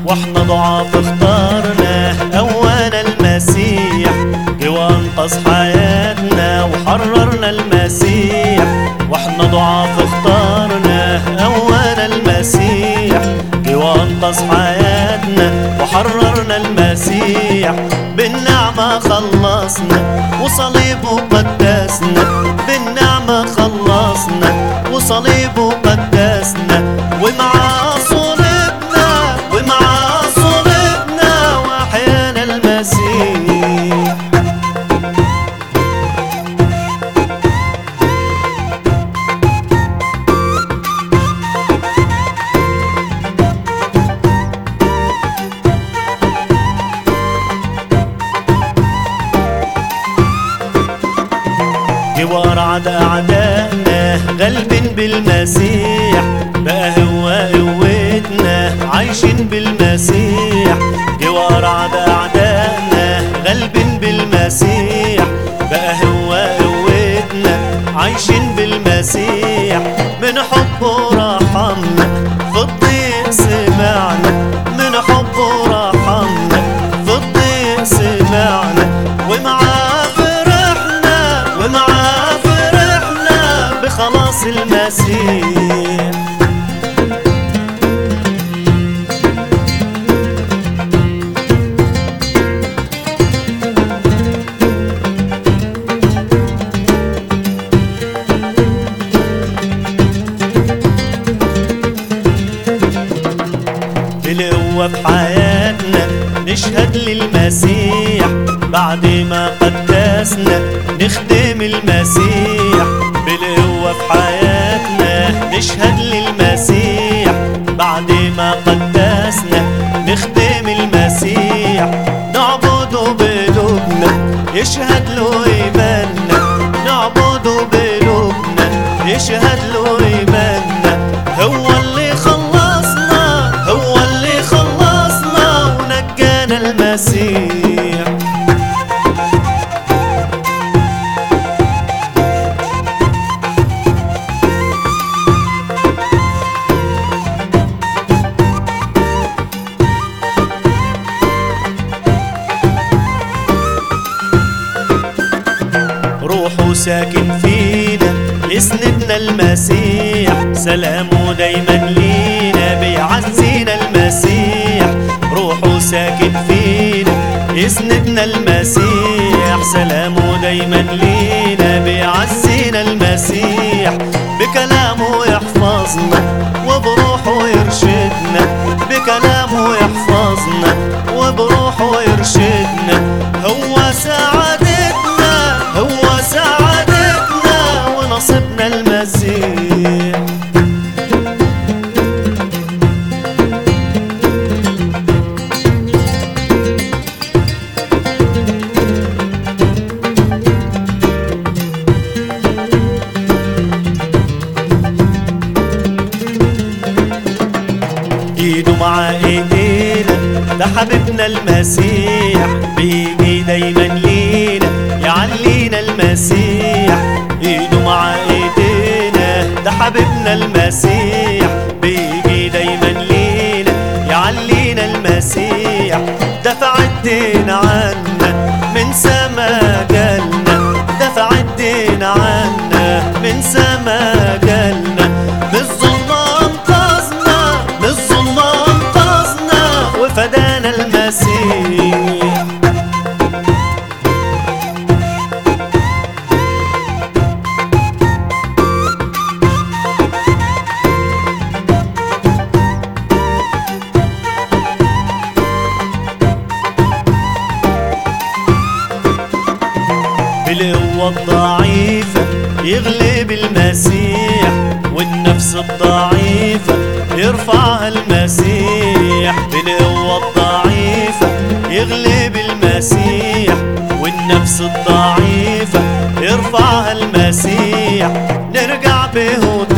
واحنا ضعاف اخترنا أوانا المسيح جوا انقذ حياتنا وحررنا المسيح واحنا ضعاف اخترنا أوانا المسيح جوا انقذ حياتنا وحررنا المسيح بالنعمة خلصنا وصليبه قدسنا بالنعمة خلصنا وصليبه قدسنا ومعاه صلبنا ومعاه صلبنا وأحيانا المسيح جوار عدا أعدائنا غالبين بالمسيح بقى هو قوتنا عايشين بالمسيح جوار عدا أعدائنا غالبين بالمسيح بقى هو قوتنا عايشين بالمسيح من حبه رحمنا في الضيق سمعنا من حبه رحمنا في الضيق سمعنا ومعاه فرحنا ومعاه فرحنا بخلاص المسيح بالقوة في حياتنا نشهد للمسيح بعد ما قدسنا نخدم المسيح بالقوة في حياتنا نشهد للمسيح بعد ما قدسنا نخدم المسيح نعبده بقلوبنا يشهد له إيماننا نعبده بقلوبنا يشهد له إيماننا هو اللي خلصنا هو اللي خلصنا ونجانا المسيح روحه ساكن فينا يسندنا المسيح سلامه دايما لينا بيعزينا المسيح روحه ساكن فينا يسندنا المسيح سلامه دايما لينا بيعزينا المسيح بكلامه يحفظنا وبروحه يرشدنا بكلامه يحفظنا وبروحه يرشدنا هو سعادتنا هو سعادتنا ونصيبنا المسيح ايده مع ايدينا ده حبيبنا المسيح بيجي دايما لينا يعلينا المسيح ايده مع ايدينا ده حبيبنا المسيح بيجي دايما لينا يعلينا المسيح دفع الدين عنا من سما جالنا دفع الدين عنا من سما جالنا من الظلمة انقذنا من الظلمة انقذنا وفدانا المسيح بالقوة الضعيفة يغلب المسيح والنفس الضعيفة يرفعها المسيح بالقوة الضعيفة يغلب المسيح والنفس الضعيفة يرفعها المسيح نرجع به